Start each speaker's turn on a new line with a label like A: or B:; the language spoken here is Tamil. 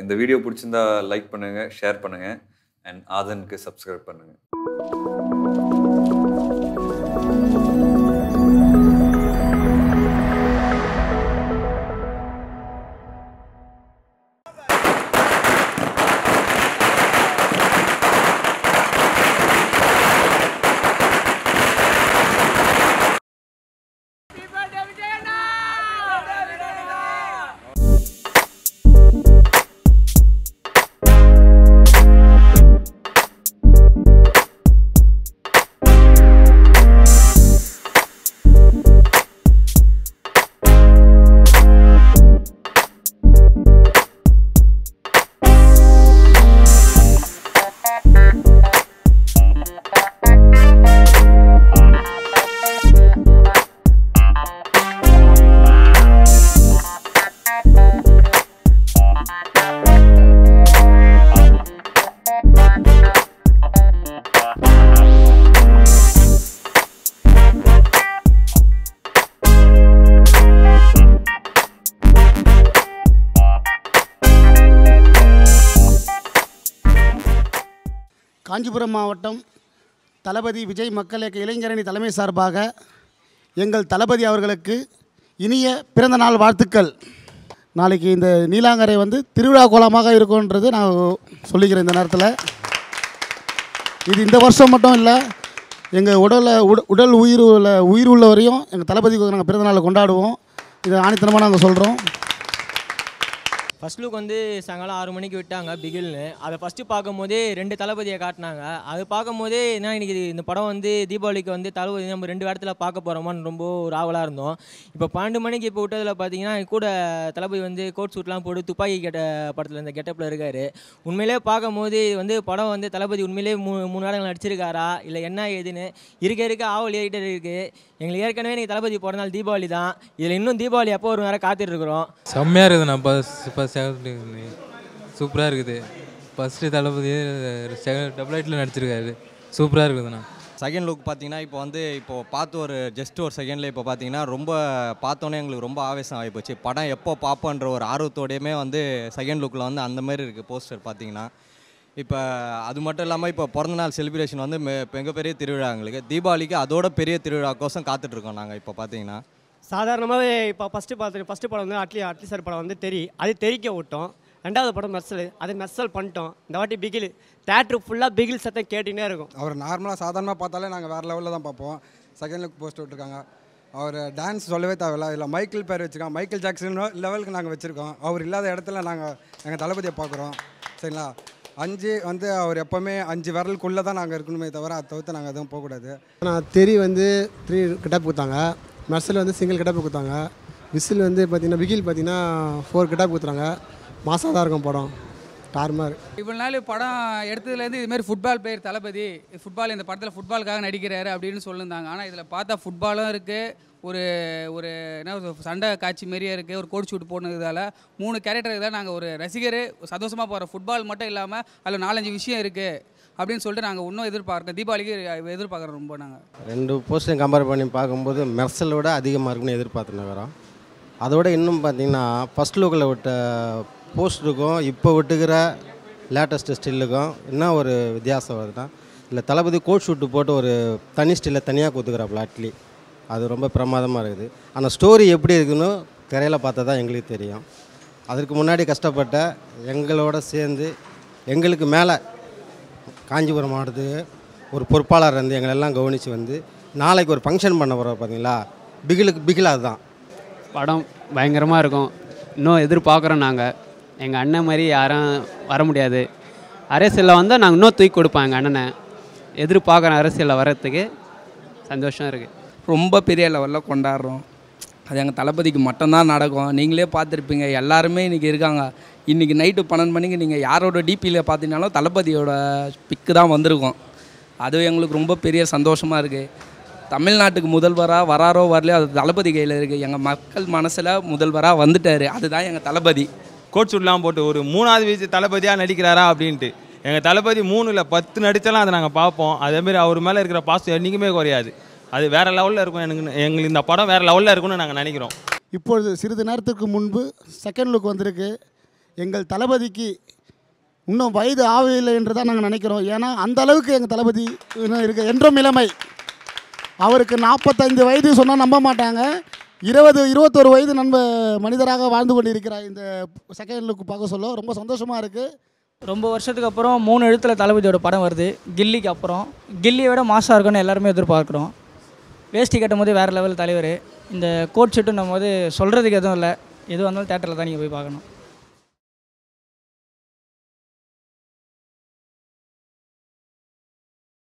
A: இந்த வீடியோ பிடிச்சிருந்தா லைக் பண்ணுங்கள் ஷேர் பண்ணுங்கள் அண்ட் ஆதனுக்கு சப்ஸ்கிரைப் பண்ணுங்கள்
B: காஞ்சிபுரம் மாவட்டம் தளபதி விஜய் மக்கள் இயக்க இளைஞரணி தலைமை சார்பாக எங்கள் தளபதி அவர்களுக்கு இனிய பிறந்த நாள் வாழ்த்துக்கள் நாளைக்கு இந்த நீலாங்கரை வந்து திருவிழா கோலமாக இருக்கும்ன்றது நான் சொல்லிக்கிறேன் இந்த நேரத்தில் இது இந்த வருஷம் மட்டும் இல்லை எங்கள் உடலை உட உடல் உயிர் உள்ள உயிர் உள்ள வரையும் எங்கள் தளபதிக்கு நாங்கள் பிறந்த நாளை கொண்டாடுவோம் இதை ஆணித்தனமாக நாங்கள் சொல்கிறோம்
C: ஃபர்ஸ்ட் லுக் வந்து சாயங்காலம் ஆறு மணிக்கு விட்டாங்க பிகில்னு அதை ஃபஸ்ட்டு பார்க்கும்போதே ரெண்டு தளபதியை காட்டினாங்க அது பார்க்கும்போதே என்ன இன்னைக்கு இது- இந்த படம் வந்து தீபாவளிக்கு வந்து தளபதி நம்ம ரெண்டு இடத்துல பார்க்க போகிறோமான்னு ரொம்ப ஒரு ஆவலாக இருந்தோம் இப்போ பன்னெண்டு மணிக்கு இப்போ விட்டதில் பார்த்தீங்கன்னா என் கூட தளபதி வந்து கோட் சூட்லாம் போட்டு துப்பாக்கி கெட்ட படத்தில் இந்த கெட்டப்பில் இருக்கார் உண்மையிலே பார்க்கும்போது இது வந்து படம் வந்து தளபதி உண்மையிலே மூ மூணு வேடங்கள் நடிச்சிருக்காரா இல்லை என்ன ஏதுன்னு இருக்க இருக்க ஆவல் ஏறிட்டே இருக்குது எங்களுக்கு ஏற்கனவே இன்னைக்கு தளபதி பிறந்த நாள் தீபாவளி தான் இதில் இன்னும் தீபாவளி எப்போ ஒரு நேரம் காத்துட்டு இருக்கிறோம்
D: செம்மையாக இருக்குதுண்ணா பஸ் ஃபஸ்ட் செகண்ட் சூப்பராக இருக்குது ஃபஸ்ட்டு தளபதி செகண்ட் டபுள் லைட்டில் நடிச்சிருக்காரு சூப்பராக இருக்குதுண்ணா
E: செகண்ட் லுக் பார்த்தீங்கன்னா இப்போ வந்து இப்போ பார்த்து ஒரு ஜஸ்ட் ஒரு செகண்டில் இப்போ பார்த்தீங்கன்னா ரொம்ப பார்த்தோன்னே எங்களுக்கு ரொம்ப ஆவேசம் ஆகி போச்சு படம் எப்போ பார்ப்போன்ற ஒரு ஆர்வத்தோடையுமே வந்து செகண்ட் லுக்கில் வந்து அந்த மாதிரி இருக்குது போஸ்டர் பார்த்தீங்கன்னா இப்போ அது மட்டும் இல்லாமல் இப்போ பிறந்த நாள் செலிப்ரேஷன் வந்து மெ- மிகப்பெரிய திருவிழா எங்களுக்கு தீபாவளிக்கு அதோட பெரிய திருவிழாக்கோசம் காத்துட்ருக்கோம் நாங்கள் இப்போ பார்த்தீங்கன்னா
F: சாதாரணமாகவே இப்போ ஃபஸ்ட்டு பார்த்து ஃபஸ்ட்டு படம் வந்து அட்லி அட்லி சார் படம் வந்து தெரி அது தெரிக்க விட்டோம் ரெண்டாவது படம் மெர்சல் அது மெர்சல் பண்ணிட்டோம் இந்த வாட்டி பிகில் தேட்ரு ஃபுல்லாக பிகில் சத்தம் கேட்டுனே இருக்கும்
G: அவர் நார்மலாக சாதாரணமாக பார்த்தாலே நாங்கள் வேறு லெவலில் தான் பார்ப்போம் செகண்ட் லுக் போஸ்ட் விட்ருக்காங்க அவர் டான்ஸ் சொல்லவே தேவையில்ல இல்லை மைக்கேல் பேர் வச்சுருக்கோம் மைக்கேல் ஜாக்சன் லெவலுக்கு நாங்கள் வச்சுருக்கோம் அவர் இல்லாத இடத்துல நாங்கள் எங்கள் தளபதியை பார்க்குறோம் சரிங்களா அஞ்சு வந்து அவர் எப்போவுமே அஞ்சு விரலுக்குள்ளே தான் நாங்கள் இருக்கணுமே தவிர அதை தவிர்த்து நாங்கள் எதுவும் போகக்கூடாது
B: நான் தெரி வந்து த்ரீ கிட்டப் கொடுத்தாங்க மெர்சல் வந்து சிங்கிள் கிட்டப் கொடுத்தாங்க விசில் வந்து பார்த்தீங்கன்னா விகில் பார்த்தீங்கன்னா ஃபோர் கிட்டப் கொடுத்துறாங்க மாசாக தான் இருக்கும் படம் டார்மார்
H: இவ்வளோ நாள் படம் எடுத்ததுலேருந்து இதுமாரி ஃபுட்பால் பிளேயர் தளபதி ஃபுட்பால் இந்த படத்தில் ஃபுட்பாலுக்காக நடிக்கிறாரு அப்படின்னு சொல்லியிருந்தாங்க ஆனால் இதில் பார்த்தா ஃபுட்பாலும் இருக்குது ஒரு ஒரு என்ன ஒரு சண்டை காட்சி மாரியே இருக்குது ஒரு கோட் ஷூட் போனதால் மூணு கேரக்டருக்கு தான் நாங்கள் ஒரு ரசிகர் சந்தோஷமாக போகிறோம் ஃபுட்பால் மட்டும் இல்லாமல் அதில் நாலஞ்சு விஷயம் இருக்குது அப்படின்னு சொல்லிட்டு நாங்கள் இன்னும் எதிர்பார்க்கோம் தீபாவளிக்கு எதிர்பார்க்குறோம் ரொம்ப நாங்கள்
I: ரெண்டு போஸ்டையும் கம்பேர் பண்ணி பார்க்கும்போது மெர்சலோட அதிகமாக இருக்குன்னு எதிர்பார்த்துன்னு வரோம் அதோட இன்னும் பார்த்தீங்கன்னா ஃபஸ்ட் லுக்கில் விட்ட போஸ்டருக்கும் இப்போ விட்டுக்கிற லேட்டஸ்ட் ஸ்டில்லுக்கும் என்ன ஒரு வித்தியாசம் வருதுன்னா இல்லை தளபதி கோட் ஷூட்டு போட்டு ஒரு தனி ஸ்டில்லை தனியாக கொடுத்துக்கிறாப்புல அட்லி அது ரொம்ப பிரமாதமாக இருக்குது ஆனால் ஸ்டோரி எப்படி இருக்குன்னு திரையில் பார்த்தா தான் எங்களுக்கு தெரியும் அதற்கு முன்னாடி கஷ்டப்பட்ட எங்களோட சேர்ந்து எங்களுக்கு மேலே காஞ்சிபுரம் மாவட்டத்துக்கு ஒரு பொறுப்பாளர் இருந்து எங்களெல்லாம் கவனித்து வந்து நாளைக்கு ஒரு ஃபங்க்ஷன் பண்ண போகிறோம் பார்த்தீங்களா பிகிலுக்கு பிகில் அதுதான்
J: படம் பயங்கரமாக இருக்கும் இன்னும் எதிர்பார்க்குறோம் நாங்கள் எங்கள் அண்ணன் மாதிரி யாரும் வர முடியாது அரசியலில் வந்தால் நாங்கள் இன்னும் தூக்கி கொடுப்போம் எங்கள் அண்ணனை எதிர்பார்க்குறோம் அரசியலில் வர்றதுக்கு சந்தோஷம் இருக்குது
H: ரொம்ப பெரிய லெவலில் கொண்டாடுறோம் அது எங்கள் தளபதிக்கு மட்டும்தான் நடக்கும் நீங்களே பார்த்துருப்பீங்க எல்லாருமே இன்றைக்கி இருக்காங்க இன்றைக்கி நைட்டு பன்னெண்டு மணிக்கு நீங்கள் யாரோட டிபியில் பார்த்தீங்கனாலும் தளபதியோட பிக்கு தான் வந்திருக்கும் அது எங்களுக்கு ரொம்ப பெரிய சந்தோஷமாக இருக்குது தமிழ்நாட்டுக்கு முதல்வராக வராரோ வரலையோ அது தளபதி கையில் இருக்குது எங்கள் மக்கள் மனசில் முதல்வராக வந்துட்டார் அதுதான் எங்கள் தளபதி
K: கோட் சூட்லாம் போட்டு ஒரு மூணாவது வீச்சு தளபதியாக நடிக்கிறாரா அப்படின்ட்டு எங்கள் தளபதி மூணு இல்லை பத்து நடித்தாலும் அதை நாங்கள் பார்ப்போம் அதேமாரி அவர் மேலே இருக்கிற பாசம் என்றைக்குமே குறையாது அது வேறு லெவலில் இருக்கும் எனக்கு எங்களுக்கு இந்த படம் வேறு லெவலில் இருக்கும்னு நாங்கள் நினைக்கிறோம்
B: இப்பொழுது சிறிது நேரத்திற்கு முன்பு செகண்ட் லுக் வந்திருக்கு எங்கள் தளபதிக்கு இன்னும் வயது ஆகவில்லை என்று தான் நாங்கள் நினைக்கிறோம் ஏன்னா அந்த அளவுக்கு எங்கள் தளபதி இன்னும் இருக்கு என்றும் இளமை அவருக்கு நாற்பத்தைந்து வயது சொன்னால் நம்ப மாட்டாங்க இருபது இருபத்தொரு வயது நண்ப மனிதராக வாழ்ந்து கொண்டிருக்கிறார் இந்த செகண்ட் லுக் பார்க்க சொல்ல ரொம்ப சந்தோஷமாக இருக்குது
L: ரொம்ப வருஷத்துக்கு அப்புறம் மூணு எழுத்தில் தளபதியோட படம் வருது கில்லிக்கு அப்புறம் கில்லியை விட மாசாக இருக்கும்னு எல்லாருமே எதிர்பார்க்குறோம் வேஷ்டி கட்டும் போது வேறு லெவல் தலைவர் இந்த கோட் ஷர்ட்டுன்னும் போது சொல்கிறதுக்கு எதுவும் இல்லை எது வந்தாலும் தேட்டரில் தான் நீங்கள் போய் பார்க்கணும்